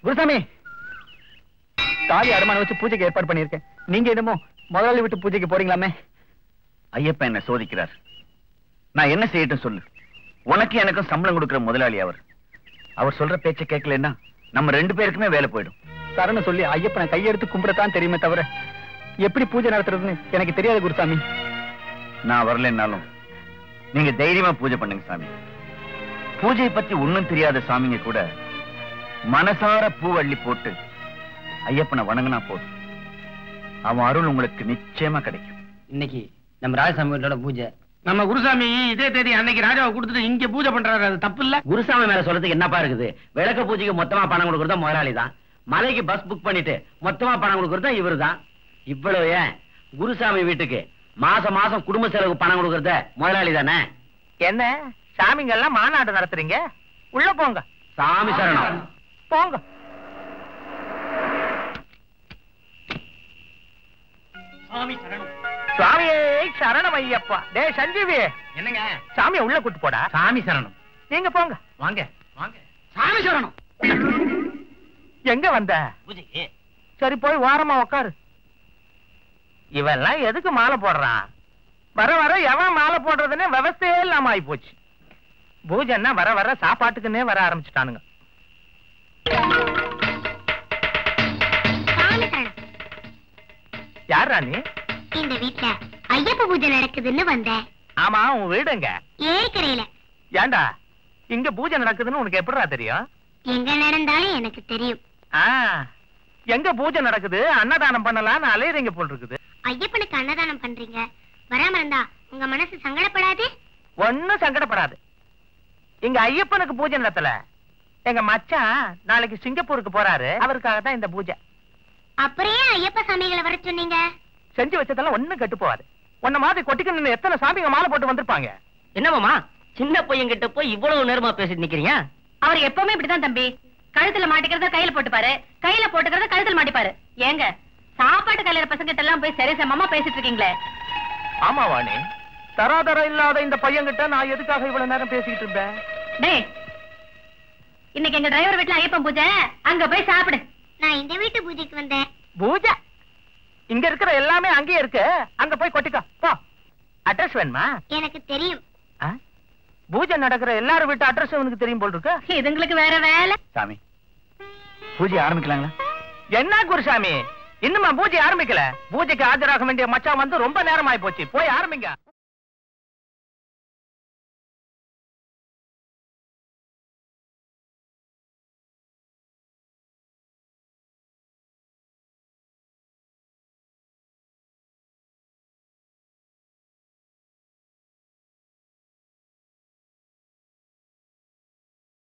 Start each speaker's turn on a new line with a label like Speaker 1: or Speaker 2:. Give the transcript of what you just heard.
Speaker 1: குருசாமி தாலி அடமான வச்சு பூஜைக்கு ஏற்பாடு பண்ணியிருக்கேன் நீங்க என்னமோ முதலாளி விட்டு பூஜைக்கு போறீங்களாமே
Speaker 2: ஐயப்பன் என்ன சோதிக்கிறார் நான் என்ன செய்யட்டும் சொல்லு உனக்கு எனக்கும் சம்பளம் கொடுக்கிற முதலாளி அவர் அவர் சொல்ற பேச்சை கேட்கலன்னா நம்ம ரெண்டு பேருக்குமே வேலை போயிடும்
Speaker 1: சரண சொல்லி ஐயப்பனை கையெடுத்து கும்பிடத்தான் தெரியுமே தவிர எப்படி பூஜை நடத்துறதுன்னு எனக்கு தெரியாது குருசாமி
Speaker 2: நான் வரலைன்னாலும் நீங்க தைரியமா பூஜை பண்ணுங்க சாமி பூஜையை பத்தி ஒண்ணும் தெரியாத சாமிங்க கூட மனசார பூவள்ளி போட்டு ஐயப்பனை வணங்கினா போதும் அவன் அருள் உங்களுக்கு நிச்சயமா கிடைக்கும்
Speaker 3: இன்னைக்கு நம்ம ராஜசாமி வீட்டோட பூஜை
Speaker 4: நம்ம குருசாமி இதே தேதி அன்னைக்கு ராஜாவை கொடுத்துட்டு இங்க பூஜை பண்றாரு அது தப்பு இல்ல
Speaker 3: குருசாமி மேல சொல்றதுக்கு என்னப்பா இருக்குது விளக்க பூஜைக்கு மொத்தமா பணம் கொடுக்கறதா முதலாளி தான் மலைக்கு பஸ் புக் பண்ணிட்டு மொத்தமா பணம் கொடுக்கறதா இவரு தான் இவ்வளவு ஏன் குருசாமி வீட்டுக்கு மாசம் மாசம் குடும்ப செலவுக்கு பணம் கொடுக்கறத முதலாளி தானே
Speaker 4: என்ன சாமிங்க எல்லாம் மாநாடு நடத்துறீங்க உள்ள போங்க
Speaker 3: சாமி சரணம்
Speaker 4: போங்க சுவாமியே சரணம் ஐயப்பா டேய் சஞ்சீவி
Speaker 3: என்னங்க
Speaker 4: சாமியை உள்ள கூட்டு போடா
Speaker 3: சாமி சரணம்
Speaker 4: நீங்க போங்க
Speaker 3: வாங்க வாங்க சாமி சரணம்
Speaker 4: எங்க வந்த
Speaker 3: பூஜைக்கு
Speaker 4: சரி போய் ஓரமா உக்காரு இவெல்லாம் எதுக்கு மாலை போடுறான் வர வர எவன் மாலை போடுறதுன்னு விவசாயே இல்லாம ஆகி போச்சு பூஜைன்னா வர வர சாப்பாட்டுக்குன்னே வர ஆரம்பிச்சுட்டானுங்க
Speaker 5: சாமி சரணம்.
Speaker 4: யார் ராணி
Speaker 5: இந்த வீட்ல ஐயப்ப பூஜை நடக்குதுன்னு வந்தேன்
Speaker 4: ஆமா உன் வீடுங்க
Speaker 5: ஏரிக்கரையில
Speaker 4: ஏண்டா இங்க பூஜை நடக்குதுன்னு உனக்கு எப்படிடா தெரியும்
Speaker 5: எங்க நடந்தாலும் எனக்கு தெரியும்
Speaker 4: ஆ எங்க பூஜை நடக்குது அன்னதானம் பண்ணலாம்னு அலையறீங்க போல் இருக்குது
Speaker 5: ஐயப்பனுக்கு அன்னதானம் பண்றீங்க வராம இருந்தா உங்க மனசு சங்கடப்படாது
Speaker 4: ஒண்ணும் சங்கடப்படாது இங்க ஐயப்பனுக்கு பூஜை நடத்தல எங்க மச்சான் நாளைக்கு சிங்கப்பூருக்கு போறாரு அவருக்காக தான் இந்த பூஜை
Speaker 5: அப்புறம் ஏன் ஐயப்ப சாமிகளை வர சொன்னீங்க
Speaker 4: செஞ்சு வச்சதெல்லாம் ஒண்ணும் கெட்டு போகாது உன்ன மாதிரி கொட்டிக்கு நின்னு எத்தனை சாமிங்க மாலை போட்டு வந்திருப்பாங்க
Speaker 3: என்னமாமா சின்ன பையன் கிட்ட போய் இவ்வளவு நேரமா பேசிட்டு நிக்கிறீங்க
Speaker 6: அவர் எப்பவுமே இப்படிதான் தம்பி கழுத்துல மாட்டிக்கிறத கையில போட்டுப்பாரு கையில போட்டுக்கிறத கழுத்துல மாட்டிப்பாரு ஏங்க சாப்பாட்டு கல்யாண பசங்கிட்ட எல்லாம் போய் சரி சமமா பேசிட்டு இருக்கீங்களே
Speaker 4: ஆமா வாணி தராதர இல்லாத இந்த பையன்கிட்ட நான் எதுக்காக இவ்வளவு நேரம் பேசிக்கிட்டு இருந்தேன்
Speaker 6: டேய் இன்னைக்கு எங்க டிரைவர் வீட்டுல ஐயப்பன் பூஜை அங்க போய் சாப்பிடு
Speaker 5: நான் இந்த வீட்டு பூஜைக்கு வந்தேன்
Speaker 4: பூஜை இங்க இருக்கிற எல்லாமே அங்கேயே இருக்கு அங்க போய் கொட்டிக்கோ போ அட்ரஸ் வேணுமா
Speaker 5: எனக்கு தெரியும்
Speaker 4: ஆ? பூஜை நடக்கிற எல்லாரும் வீட்டு அட்ரஸ் உனக்கு தெரியும் போல் இருக்கு
Speaker 6: இதுங்களுக்கு வேற வேலை
Speaker 2: சாமி பூஜை ஆரம்பிக்கலாங்களா
Speaker 4: என்ன குருசாமி இன்னுமா பூஜை ஆரம்பிக்கல பூஜைக்கு ஆஜராக வேண்டிய மச்சான் வந்து ரொம்ப நேரம் ஆயி போச்சு போய் ஆரம்பிங்க